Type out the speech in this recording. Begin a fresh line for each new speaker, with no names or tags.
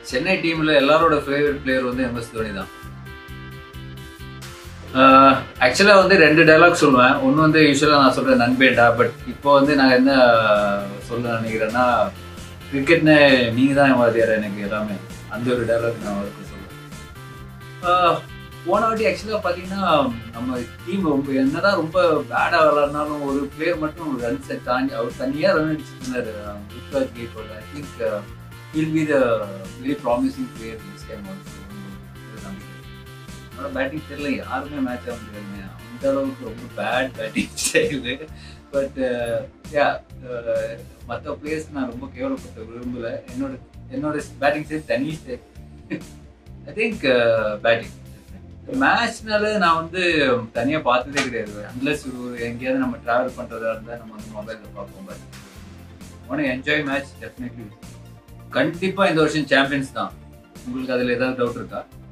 சென்னை டீம்ல எல்லாரோட favourite player வந்து எம்எஸ் தோனி தான் ஆக்சுவலாக வந்து ரெண்டு டைலாக் சொல்லுவேன் ஒன்று வந்து யூஸ்வலாக நான் சொல்கிறேன் நண்பேண்டா பட் இப்போ வந்து நான் என்ன சொல்ல நினைக்கிறேன்னா கிரிக்கெட்னு நீங்கள் தான் என் வாதியார் எனக்கு எல்லாமே அந்த ஒரு டைலாக் நான் அவருக்கு சொல்லுவேன் போன வாட்டி ஆக்சுவலாக பார்த்தீங்கன்னா நம்ம டீம் ரொம்ப என்னதான் ரொம்ப பேடாக விளாட்னாலும் ஒரு பிளேயர் மட்டும் ரன்ஸை தாண்டி அவர் தனியாக ரன் அடிச்சுட்டு இருந்தார் ருத்ராஜ் கேக்கோட I think will be the very promising player this time also அவனோட பேட்டிங் தெரியல யாருமே மேட்ச் ஆக முடியாதுங்க அந்த அளவுக்கு ரொம்ப bad batting style but yeah மற்ற பிளேயர்ஸ் நான் ரொம்ப கேவலப்படுத்த விரும்பல என்னோட என்னோட பேட்டிங் ஸ்டைல் தனி ஸ்டைல் ஐ திங்க் பேட்டிங் மேட்ச்னால நான் வந்து தனியாக பார்த்ததே கிடையாது அன்லஸ் எங்கேயாவது நம்ம ட்ராவல் பண்ணுறதா இருந்தால் நம்ம வந்து மொபைலில் பார்ப்போம் பட் ஒன்று என்ஜாய் மேட்ச் டெஃபினெட்லி கண்டிப்பாக இந்த வருஷம் சாம்பியன்ஸ் தான் உங்களுக்கு அதில் ஏதாவது டவுட் இருக்கா